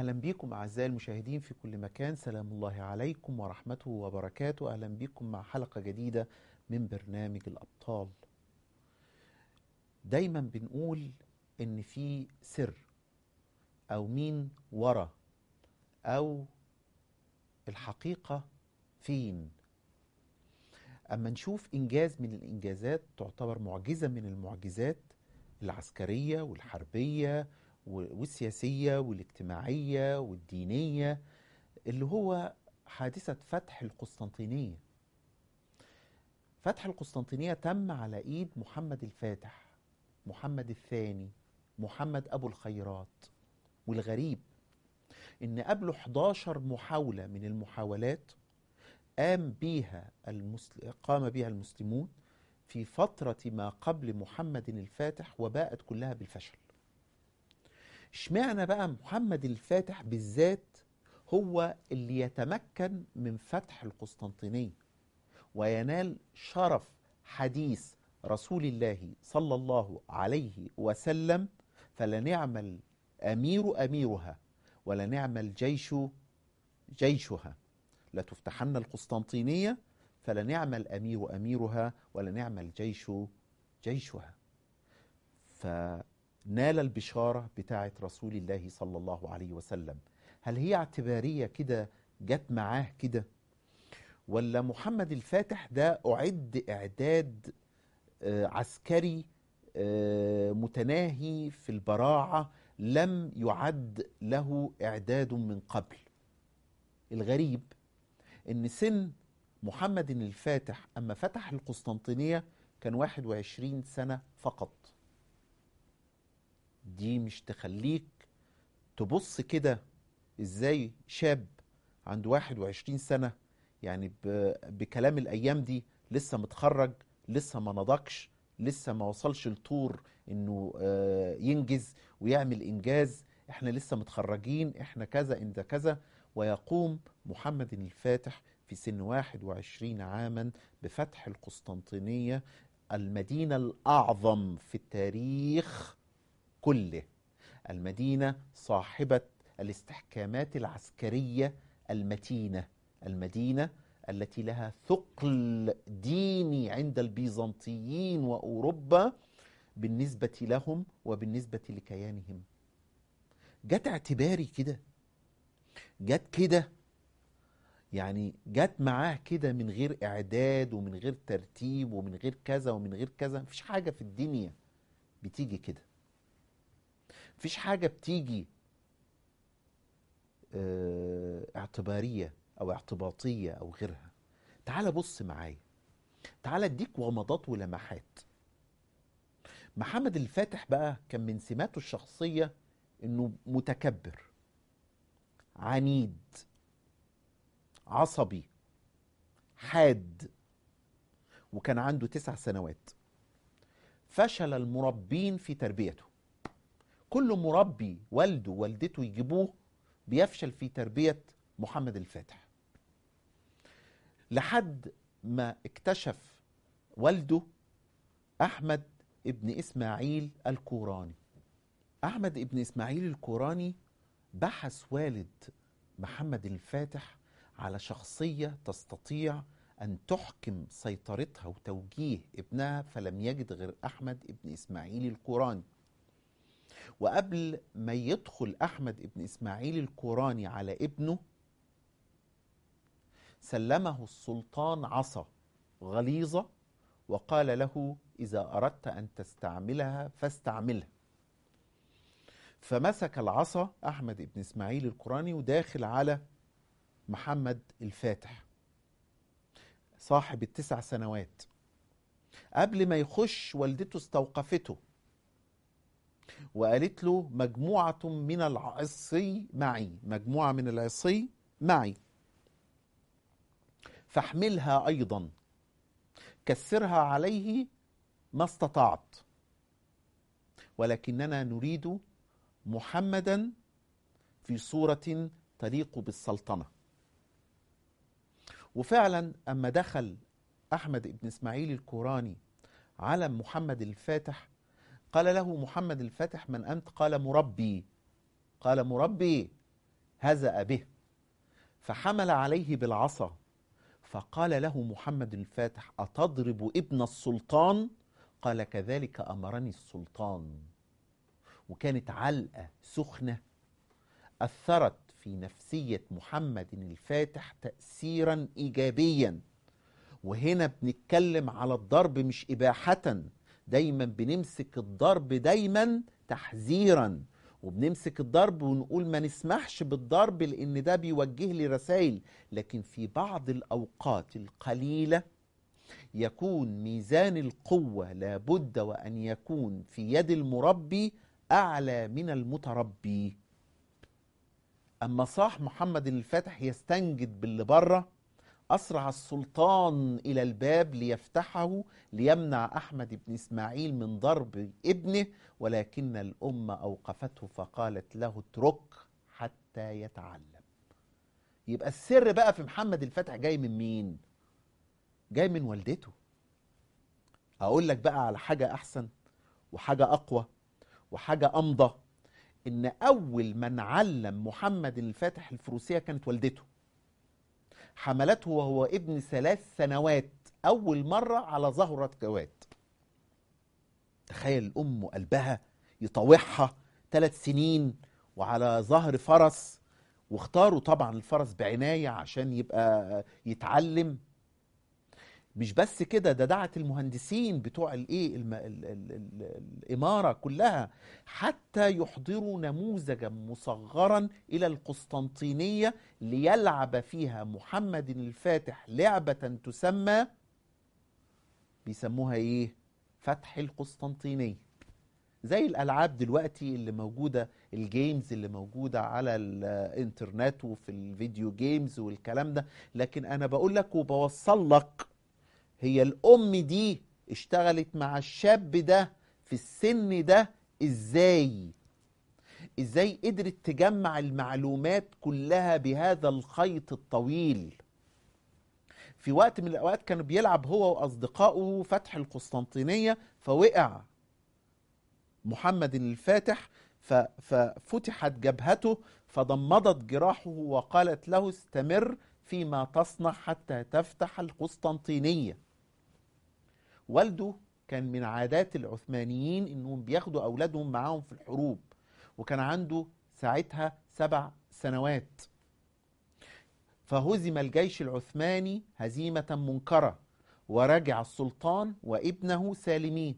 أهلا بكم أعزائي المشاهدين في كل مكان سلام الله عليكم ورحمته وبركاته أهلا بكم مع حلقة جديدة من برنامج الأبطال دايما بنقول إن في سر أو مين ورا أو الحقيقة فين أما نشوف إنجاز من الإنجازات تعتبر معجزة من المعجزات العسكرية والحربية والسياسية والاجتماعية والدينية اللي هو حادثة فتح القسطنطينية فتح القسطنطينية تم على إيد محمد الفاتح محمد الثاني محمد أبو الخيرات والغريب إن قبله 11 محاولة من المحاولات قام بيها المسل... قام بها المسلمون في فترة ما قبل محمد الفاتح وباءت كلها بالفشل اشمعنى بقى محمد الفاتح بالذات هو اللي يتمكن من فتح القسطنطينية وينال شرف حديث رسول الله صلى الله عليه وسلم فلنعم الأمير أميرها ولنعم الجيش جيشها لتفتحن القسطنطينية فلنعم الأمير أميرها ولنعم الجيش جيشها فنال البشارة بتاعة رسول الله صلى الله عليه وسلم هل هي اعتبارية كده جت معاه كده ولا محمد الفاتح ده أعد إعداد عسكري متناهي في البراعة لم يعد له إعداد من قبل الغريب ان سن محمد الفاتح اما فتح القسطنطينيه كان 21 سنه فقط دي مش تخليك تبص كده ازاي شاب عنده 21 سنه يعني بكلام الايام دي لسه متخرج لسه ما نضجش لسه ما وصلش لطور انه ينجز ويعمل انجاز احنا لسه متخرجين احنا كذا انت كذا ويقوم محمد الفاتح في سن 21 عاما بفتح القسطنطينية المدينة الأعظم في التاريخ كله المدينة صاحبة الاستحكامات العسكرية المتينة المدينة التي لها ثقل ديني عند البيزنطيين وأوروبا بالنسبة لهم وبالنسبة لكيانهم جت اعتباري كده جت كده يعني جت معاه كده من غير اعداد ومن غير ترتيب ومن غير كذا ومن غير كذا مفيش حاجه في الدنيا بتيجي كده مفيش حاجه بتيجي اه اعتباريه او اعتباطيه او غيرها تعال بص معايا تعال اديك ومضات ولمحات محمد الفاتح بقى كان من سماته الشخصيه انه متكبر عنيد عصبي حاد وكان عنده تسع سنوات فشل المربين في تربيته كل مربي والده والدته يجيبوه بيفشل في تربية محمد الفاتح لحد ما اكتشف والده أحمد ابن إسماعيل الكوراني أحمد ابن إسماعيل الكوراني بحث والد محمد الفاتح على شخصية تستطيع أن تحكم سيطرتها وتوجيه ابنها فلم يجد غير أحمد ابن إسماعيل الكوراني وقبل ما يدخل أحمد ابن إسماعيل الكوراني على ابنه سلمه السلطان عصا غليظة وقال له إذا أردت أن تستعملها فاستعملها فمسك العصا أحمد ابن إسماعيل الكوراني وداخل على محمد الفاتح صاحب التسع سنوات قبل ما يخش والدته استوقفته وقالت له مجموعة من العصي معي مجموعة من العصي معي فاحملها أيضا كسرها عليه ما استطعت ولكننا نريد محمدا في صورة تليق بالسلطنة وفعلا أما دخل أحمد بن إسماعيل الكوراني على محمد الفاتح قال له محمد الفاتح من أنت قال مربي قال مربي هزأ به فحمل عليه بالعصا فقال له محمد الفاتح أتضرب ابن السلطان قال كذلك أمرني السلطان وكانت علقة سخنة أثرت في نفسية محمد الفاتح تأثيرا إيجابيا وهنا بنتكلم على الضرب مش إباحة دايما بنمسك الضرب دايما تحذيرا وبنمسك الضرب ونقول ما نسمحش بالضرب لان ده بيوجه لي رسائل لكن في بعض الاوقات القليله يكون ميزان القوه لابد وان يكون في يد المربي اعلى من المتربي اما صاح محمد الفاتح يستنجد باللي بره أسرع السلطان إلى الباب ليفتحه ليمنع أحمد بن إسماعيل من ضرب ابنه ولكن الأم أوقفته فقالت له اترك حتى يتعلم يبقى السر بقى في محمد الفتح جاي من مين جاي من والدته أقول لك بقى على حاجة أحسن وحاجة أقوى وحاجة أمضى إن أول من علم محمد الفاتح الفروسية كانت والدته حملته وهو ابن ثلاث سنوات أول مرة على ظهرة جواد تخيل الأم قلبها يطوعها ثلاث سنين وعلى ظهر فرس واختاروا طبعا الفرس بعناية عشان يبقى يتعلم مش بس كده ده دعت المهندسين بتوع الايه الم... ال... ال... ال... الاماره كلها حتى يحضروا نموذجا مصغرا الى القسطنطينيه ليلعب فيها محمد الفاتح لعبه تسمى بيسموها ايه فتح القسطنطينيه زي الالعاب دلوقتي اللي موجوده الجيمز اللي موجوده على الانترنت وفي الفيديو جيمز والكلام ده لكن انا بقول لك وبوصل لك هي الام دي اشتغلت مع الشاب ده في السن ده ازاي ازاي قدرت تجمع المعلومات كلها بهذا الخيط الطويل في وقت من الاوقات كان بيلعب هو واصدقائه فتح القسطنطينيه فوقع محمد الفاتح ففتحت جبهته فضمدت جراحه وقالت له استمر فيما تصنع حتى تفتح القسطنطينيه والده كان من عادات العثمانيين انهم بياخدوا اولادهم معاهم في الحروب وكان عنده ساعتها سبع سنوات فهزم الجيش العثماني هزيمة منكرة ورجع السلطان وابنه سالمين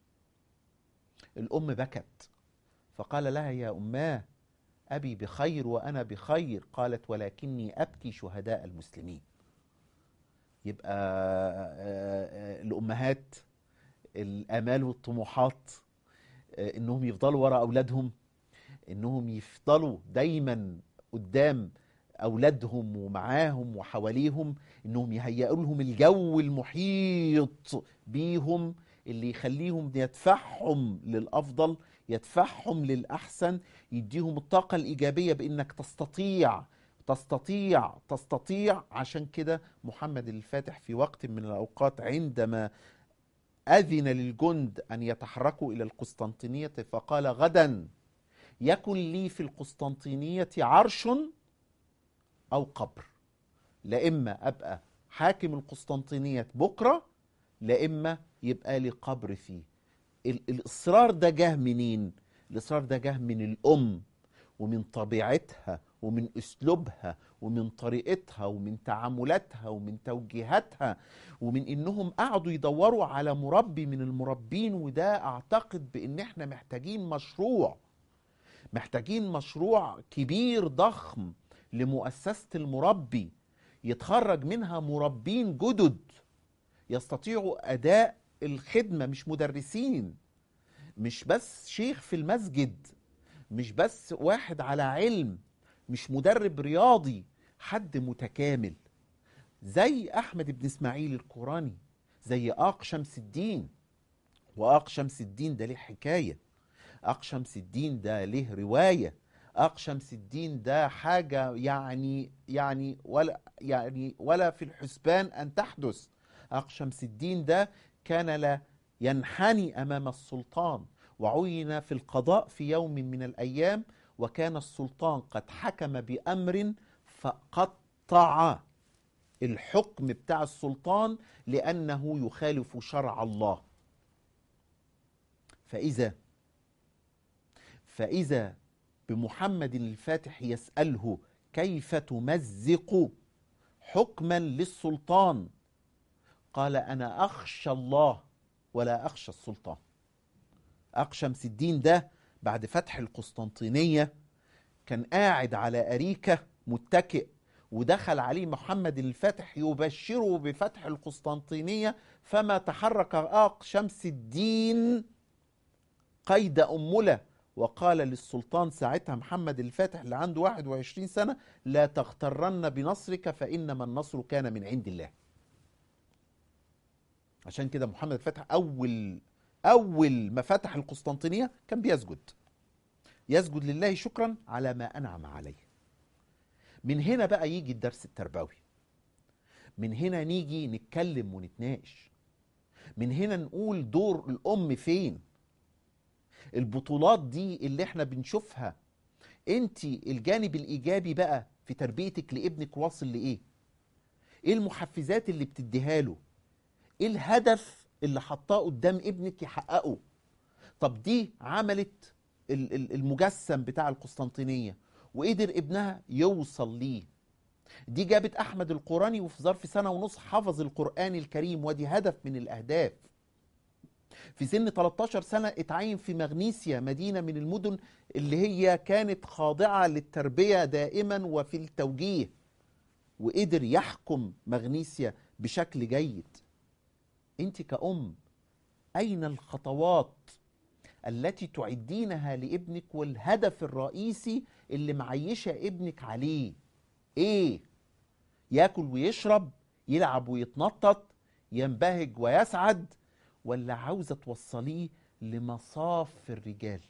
الأم بكت فقال لها يا أماه أبي بخير وأنا بخير قالت ولكني أبكي شهداء المسلمين يبقى الامهات الامال والطموحات انهم يفضلوا ورا اولادهم انهم يفضلوا دايما قدام اولادهم ومعاهم وحواليهم انهم يهيئوا لهم الجو المحيط بيهم اللي يخليهم يدفعهم للافضل يدفعهم للاحسن يديهم الطاقه الايجابيه بانك تستطيع تستطيع تستطيع عشان كده محمد الفاتح في وقت من الأوقات عندما أذن للجند أن يتحركوا إلى القسطنطينية فقال غدا يكن لي في القسطنطينية عرش أو قبر لا إما أبقى حاكم القسطنطينية بكرة لا إما يبقى لي قبر فيه الإصرار ده جه منين؟ الإصرار ده جه من الأم ومن طبيعتها ومن اسلوبها ومن طريقتها ومن تعاملاتها ومن توجيهاتها ومن انهم قعدوا يدوروا على مربي من المربين وده اعتقد بان احنا محتاجين مشروع محتاجين مشروع كبير ضخم لمؤسسة المربي يتخرج منها مربين جدد يستطيعوا اداء الخدمة مش مدرسين مش بس شيخ في المسجد مش بس واحد على علم مش مدرب رياضي حد متكامل زي احمد بن اسماعيل القراني زي اق شمس الدين واق شمس الدين ده ليه حكايه اق شمس الدين ده ليه روايه اق شمس الدين ده حاجه يعني يعني ولا يعني ولا في الحسبان ان تحدث اق شمس الدين ده كان لا ينحني امام السلطان وعين في القضاء في يوم من الايام وكان السلطان قد حكم بأمر فقطع الحكم بتاع السلطان لأنه يخالف شرع الله فإذا فإذا بمحمد الفاتح يسأله كيف تمزق حكما للسلطان قال أنا أخشى الله ولا أخشى السلطان أخشى شمس الدين ده بعد فتح القسطنطينية كان قاعد على أريكة متكئ ودخل عليه محمد الفاتح يبشره بفتح القسطنطينية فما تحرك آق شمس الدين قيد أمله وقال للسلطان ساعتها محمد الفاتح اللي عنده 21 سنة لا تغترن بنصرك فإنما النصر كان من عند الله عشان كده محمد الفاتح أول أول ما فتح القسطنطينية كان بيسجد يسجد لله شكرا على ما أنعم عليه من هنا بقى يجي الدرس التربوي من هنا نيجي نتكلم ونتناقش من هنا نقول دور الأم فين البطولات دي اللي احنا بنشوفها انت الجانب الإيجابي بقى في تربيتك لابنك واصل لإيه ايه المحفزات اللي بتديها له ايه الهدف اللي حطاه قدام ابنك يحققه طب دي عملت المجسم بتاع القسطنطينية وقدر ابنها يوصل ليه دي جابت احمد القراني وفي ظرف سنه ونص حفظ القران الكريم ودي هدف من الاهداف في سن 13 سنه اتعين في مغنيسيا مدينه من المدن اللي هي كانت خاضعه للتربيه دائما وفي التوجيه وقدر يحكم مغنيسيا بشكل جيد انت كأم اين الخطوات التي تعدينها لابنك والهدف الرئيسي اللي معيشة ابنك عليه ايه ياكل ويشرب يلعب ويتنطط ينبهج ويسعد ولا عاوزة توصليه لمصاف الرجال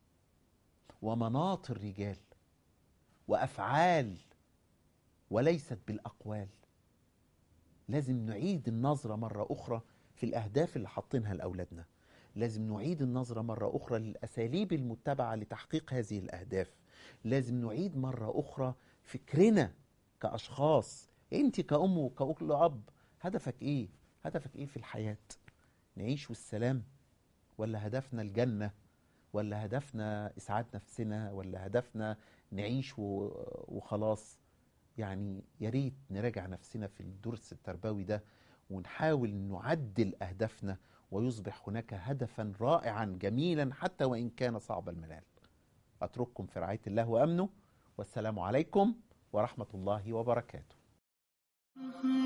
ومناط الرجال وأفعال وليست بالأقوال لازم نعيد النظرة مرة أخرى في الأهداف اللي حاطينها لأولادنا لازم نعيد النظرة مرة أخرى للأساليب المتبعة لتحقيق هذه الأهداف لازم نعيد مرة أخرى فكرنا كأشخاص أنت كأم وكأكل أب هدفك إيه؟ هدفك إيه في الحياة؟ نعيش والسلام ولا هدفنا الجنة ولا هدفنا إسعاد نفسنا ولا هدفنا نعيش وخلاص يعني يا ريت نراجع نفسنا في الدرس التربوي ده ونحاول نعدل أهدافنا ويصبح هناك هدفا رائعا جميلا حتى وإن كان صعب المنال أترككم في رعاية الله وأمنه والسلام عليكم ورحمة الله وبركاته